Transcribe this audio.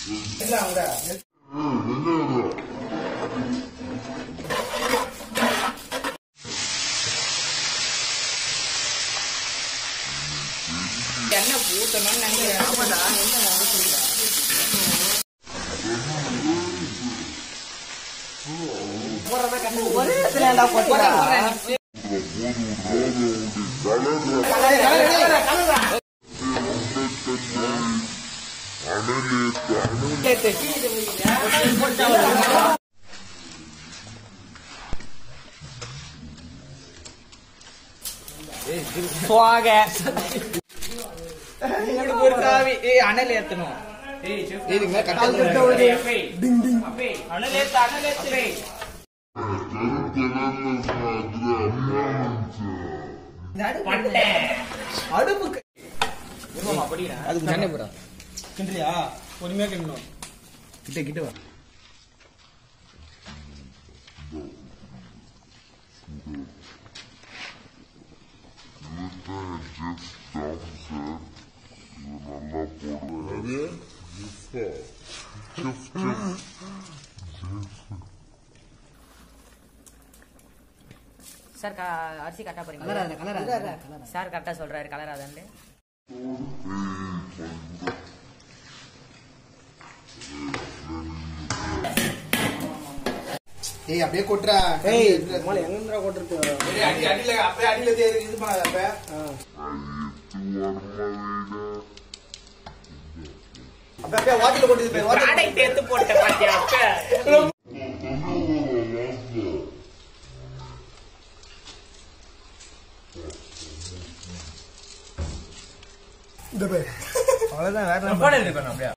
என்ன ஊத்தணும்னு நினைக்கிறேன் ஒரே இடத்துல ஏன்டா போட்டீங்க? சுவாக உங்களுக்கு ஒரு சாவி ஏய் அனல் ஏத்தணும் கால் கட்ட ஒரு அனல் ஏத்து அனல் ஏத்து பட்டேன் அடுப்புக்கு அதுக்கு தானே போடா கிண்டியா பொறுமையா கிண்டணும் கிட்ட கிட்ட வா சார் க- அரிசி கரெக்டா போறீங்க கலராத கலராத சார் கரெக்டா சொல்றாரு கலராதன்னு ஏய் அப்படியே கொட்டுறா ஏய் மோளை எங்கன்றா கொட்டுறது அடி அடியில அப்படியே அடியில தேடி இது பண்ணாத அப்ப அப்ப அப்படியே வாட்டில கொண்டு போய் வாட்டில ப்ராடக்ட் எடுத்து போட்ட பாத்தியா அப்ப அவ்வளவுதான் வேற போட எடுக்கணும் அப்படியே